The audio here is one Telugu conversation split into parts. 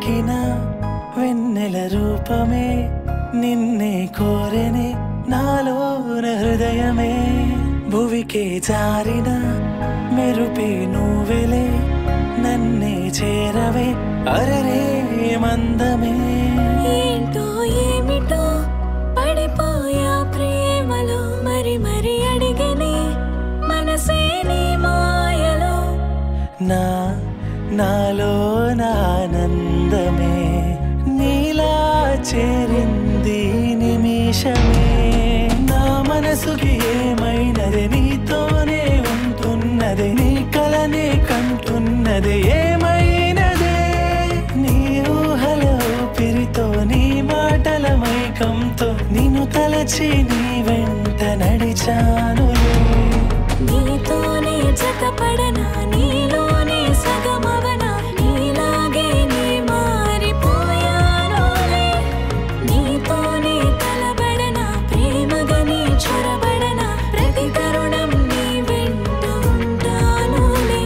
వెతికిన వెన్నెల రూపమే నిన్నే కోరెనే నాలోన హృదయమే భువికే జారిన మెరుపే నువ్వెలే నన్నే చేరవే అరరే మందమే ఏంటో ఏమిటో పడిపోయా ప్రేమలో మరి మరి అడిగని మనసే నీ మాయలో నా నాలో ఆనందమే నీలా చేరింది ఈ నిమిషమే నా మనసుకి ఏమైనది నీతోనే ఉంటున్నది నీ కలనే కంటున్నది ఏమైనదే నీ ఊహల ఊపిరితో నీ మాటల మైకంతో నిన్ను తలచి నీ వెంట నడిచానులే నీతోనే జతపడనా నీలోనే సగమవనా నీలాగే నీ మారిపోయానులే నీతోనే కలబడనా ప్రేమగా నీ చొరబడనా ప్రతి తరుణం నీ వెంట ఉంటానులే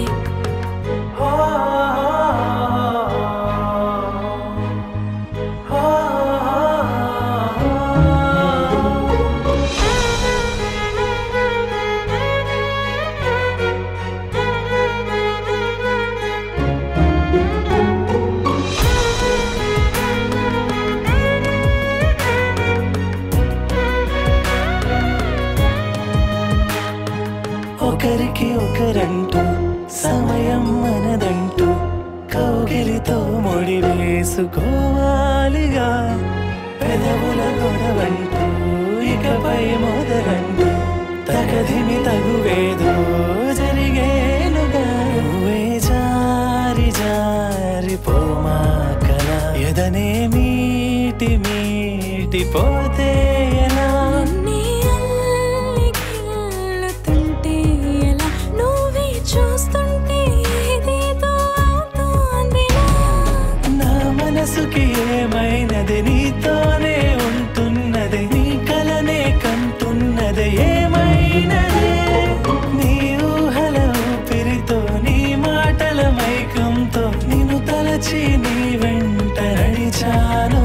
ఒకరికి ఒకరంటూ సమయం మనదంటూ కౌగిలితో ముడి వేసుకోవాలిగా పెదవుల గొడవంటూ ఇకపై మొదలంటూ తగదిమి తగువేదో జరిగేనుగా నువ్వే జారి జారి పోమాకల ఎదనే మీటి మీటి పోతే ఎలా నన్నే అల్లి గిల్లుతుంటే ఎలా నువ్వే చూస్తుంటే ఏదేదో అవుతోందిలా నా మనసుకి ఏమైనది నీతోనే ఉంటున్నది నీ కలనే కంటున్నది ఏమైనది నీ ఊహల ఊపిరితో నీ మాటల మైకంతో నిన్ను తలచి నీ వెంట నడిచాను